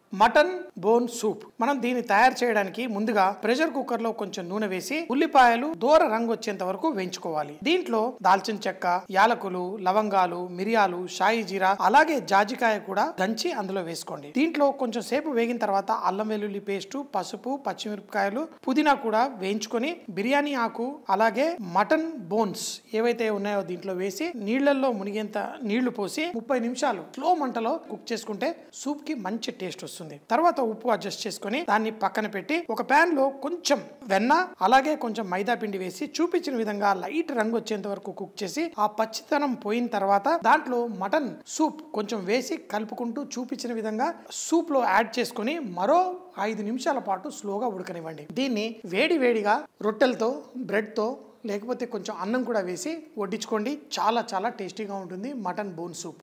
mutton bone soup మనం దీన్ని తయారు చేయడానికి ముందుగా ప్రెషర్ కుక్కర్ లో కొంచెం నూనె వేసి ఉల్లిపాయలు దూర రంగు వచ్చేంత వరకు వేయించుకోవాలి దీంట్లో దాల్చిన చెక్క యాలకులు లవంగాలు మిరియాలు షాయి జీరా అలాగే జాజికాయ కూడా దంచి అందులో వేసుకోండి దీంట్లో కొంచెం సేపు వేగిన తర్వాత అల్లం వెల్లుల్లి పేస్ట్ పసుపు పచ్చిమిరపకాయలు పుదీనా కూడా వేయించుకొని బిర్యానీ ఆకు అలాగే మటన్ బోన్స్ ఏవైతే ఉన్నాయో దీంట్లో వేసి నీళ్లలో మునిగేంత నీళ్లు పోసి ముప్పై నిమిషాలు స్లో మంటలో కుక్ చేసుకుంటే సూప్ కి మంచి టేస్ట్ వస్తుంది తర్వాత ఉప్పు అడ్జస్ట్ చేసుకొని దాన్ని పక్కన పెట్టి ఒక ప్యాన్ లో కొంచెం వెన్న అలాగే కొంచెం మైదా పిండి వేసి చూపించిన విధంగా లైట్ రంగు వచ్చేంత వరకు కుక్ చేసి ఆ పచ్చితనం పోయిన తర్వాత దాంట్లో మటన్ సూప్ కొంచెం వేసి కలుపుకుంటూ చూపించిన విధంగా సూప్ లో యాడ్ చేసుకొని మరో ఐదు నిమిషాల పాటు స్లోగా ఉడకనివ్వండి దీన్ని వేడి వేడిగా రొట్టెలతో బ్రెడ్తో లేకపోతే కొంచెం అన్నం కూడా వేసి వడ్డించుకోండి చాలా చాలా టేస్టీగా ఉంటుంది మటన్ బోన్ సూప్